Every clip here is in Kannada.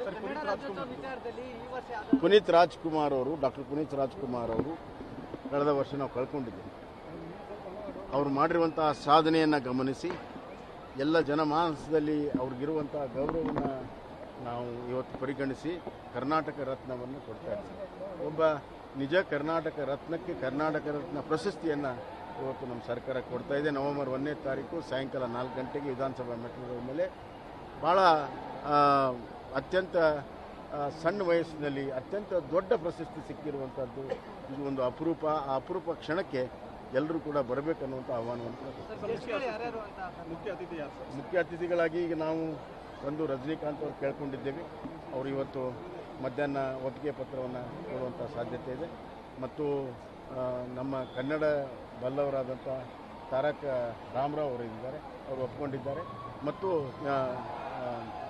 ಕನ್ನಡ ರಾಜ್ಯೋತ್ಸವ ವಿಚಾರದಲ್ಲಿ ಈ ವರ್ಷ ಯಾವ್ದಾದ್ರು ಪುನೀತ್ ರಾಜ್ಕುಮಾರ್ ಅವರು ಡಾಕ್ಟರ್ ಪುನೀತ್ ರಾಜ್ಕುಮಾರ್ ಅವರು ಕಳೆದ ವರ್ಷ ನಾವು ಕಳ್ಕೊಂಡಿದ್ದೇವೆ ಅವರು ಮಾಡಿರುವಂತಹ ಸಾಧನೆಯನ್ನು ಗಮನಿಸಿ ಎಲ್ಲ ಜನಮಾನಸದಲ್ಲಿ ಅವ್ರಿಗಿರುವಂಥ ಗೌರವವನ್ನು ನಾವು ಇವತ್ತು ಪರಿಗಣಿಸಿ ಕರ್ನಾಟಕ ರತ್ನವನ್ನು ಕೊಡ್ತಾ ಇದ್ದೀವಿ ಒಬ್ಬ ನಿಜ ಕರ್ನಾಟಕ ರತ್ನಕ್ಕೆ ಕರ್ನಾಟಕ ರತ್ನ ಪ್ರಶಸ್ತಿಯನ್ನು ಇವತ್ತು ನಮ್ಮ ಸರ್ಕಾರ ಕೊಡ್ತಾ ಇದೆ ನವೆಂಬರ್ ಒಂದನೇ ತಾರೀಕು ಸಾಯಂಕಾಲ ನಾಲ್ಕು ಗಂಟೆಗೆ ವಿಧಾನಸಭಾ ಮೆಟ್ಟಿಲುಗಳ ಮೇಲೆ ಭಾಳ ಆ, ಅತ್ಯಂತ ಆ, ಸಣ್ಣ ವಯಸ್ಸಿನಲ್ಲಿ ಅತ್ಯಂತ ದೊಡ್ಡ ಪ್ರಶಸ್ತಿ ಸಿಕ್ಕಿರುವಂಥದ್ದು ಇದು ಒಂದು ಅಪರೂಪ ಆ ಅಪರೂಪ ಕ್ಷಣಕ್ಕೆ ಎಲ್ಲರೂ ಕೂಡ ಬರಬೇಕನ್ನುವಂಥ ಆಹ್ವಾನವನ್ನು ಕೊಡ್ತೀನಿ. ಸರ್, ಗೆಸ್ಟ್ಗಳು ಯಾರ್ಯಾರು ಅಂತ ಮುಖ್ಯ ಅತಿಥಿ ಯಾರು ಸರ್ ಮುಖ್ಯ ಅತಿಥಿಗಳಾಗಿ ಈಗ ನಾವು ಒಂದು ರಜನಿಕಾಂತ್ ಅವರು ಕೇಳ್ಕೊಂಡಿದ್ದೇವೆ ಅವರು ಇವತ್ತು ಮಧ್ಯಾಹ್ನ ಒಪ್ಪಿಗೆ ಪತ್ರವನ್ನು ಕೊಡುವಂಥ ಸಾಧ್ಯತೆ ಇದೆ ಮತ್ತು ಆ, ನಮ್ಮ ಕನ್ನಡ ಬಲ್ಲವರಾದಂಥ ತಾರಕ ರಾಮರಾವ್ ಅವರು ಇದ್ದಾರೆ ಅವರು ಒಪ್ಕೊಂಡಿದ್ದಾರೆ ಮತ್ತು ಆ, ಆ,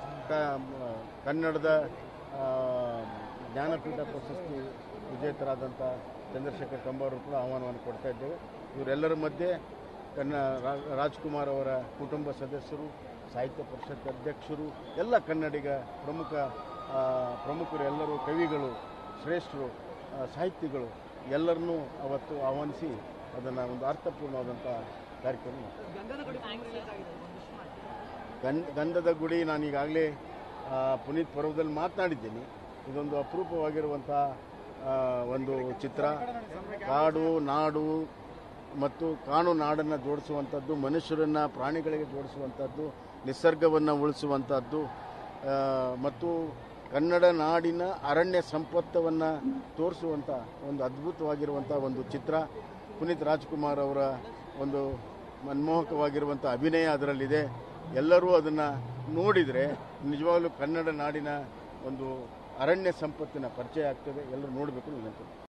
ಕ- ಕನ್ನಡದ ಆ, ಜ್ಞಾನಪೀಠ ಪ್ರಶಸ್ತಿ ವಿಜೇತರಾದಂಥ ಚಂದ್ರಶೇಖರ್ ಕಂಬಾರು ಕೂಡ ಆಹ್ವಾನವನ್ನು ಕೊಡ್ತಾ ಇದ್ದೇವೆ ಇವರೆಲ್ಲರ ಮಧ್ಯೆ ಕನ್ನ ರಾ- ರಾಜ್ಕುಮಾರ್ ಅವರ ಕುಟುಂಬ ಸದಸ್ಯರು ಸಾಹಿತ್ಯ ಪರಿಷತ್ ಅಧ್ಯಕ್ಷರು ಎಲ್ಲ ಕನ್ನಡಿಗ ಪ್ರಮುಖ ಆ, ಪ್ರಮುಖರು ಎಲ್ಲರೂ ಕವಿಗಳು ಶ್ರೇಷ್ಠರು ಆ, ಸಾಹಿತಿಗಳು ಎಲ್ಲರನ್ನೂ ಅವತ್ತು ಆಹ್ವಾನಿಸಿ ಅದನ್ನು ಒಂದು ಅರ್ಥಪೂರ್ಣವಾದಂಥ ಕಾರ್ಯಕ್ರಮ ಮಾಡ್ತೀವಿ. ಗಂಧದ ಗುಡಿ film release ಆಗಿದೆ ಒಂದು wish ಮಾಡಿ. ಗಂಧ ಗಂಧದ ಗುಡಿ ನಾನು ಈಗಾಗಲೇ ಆ, ಪುನೀತ್ ಪರ್ವದಲ್ಲಿ ಮಾತನಾಡಿದ್ದೀನಿ ಇದೊಂದು ಅಪರೂಪವಾಗಿರುವಂಥ ಆ, ಒಂದು ಚಿತ್ರ ಕಾಡು ನಾಡು ಮತ್ತು ಕಾಡು ನಾಡನ್ನು ಜೋಡಿಸುವಂಥದ್ದು ಮನುಷ್ಯರನ್ನು ಪ್ರಾಣಿಗಳಿಗೆ ಜೋಡಿಸುವಂಥದ್ದು ನಿಸರ್ಗವನ್ನು ಉಳಿಸುವಂಥದ್ದು ಆ, ಮತ್ತು ಕನ್ನಡ ನಾಡಿನ ಅರಣ್ಯ ಸಂಪತ್ತವನ್ನು ತೋರಿಸುವಂಥ ಒಂದು ಅದ್ಭುತವಾಗಿರುವಂಥ ಒಂದು ಚಿತ್ರ ಪುನೀತ್ ರಾಜ್ಕುಮಾರ್ ಅವರ ಒಂದು ಮನ್ಮೋಹಕವಾಗಿರುವಂಥ ಅಭಿನಯ ಅದರಲ್ಲಿದೆ ಎಲ್ಲರೂ ಅದನ್ನು ನೋಡಿದರೆ ನಿಜವಾಗ್ಲೂ ಕನ್ನಡ ನಾಡಿನ ಒಂದು ಅರಣ್ಯ ಸಂಪತ್ತಿನ ಪರಿಚಯ ಆಗ್ತದೆ ಎಲ್ಲರೂ ನೋಡಬೇಕು ವಿನಂತಿ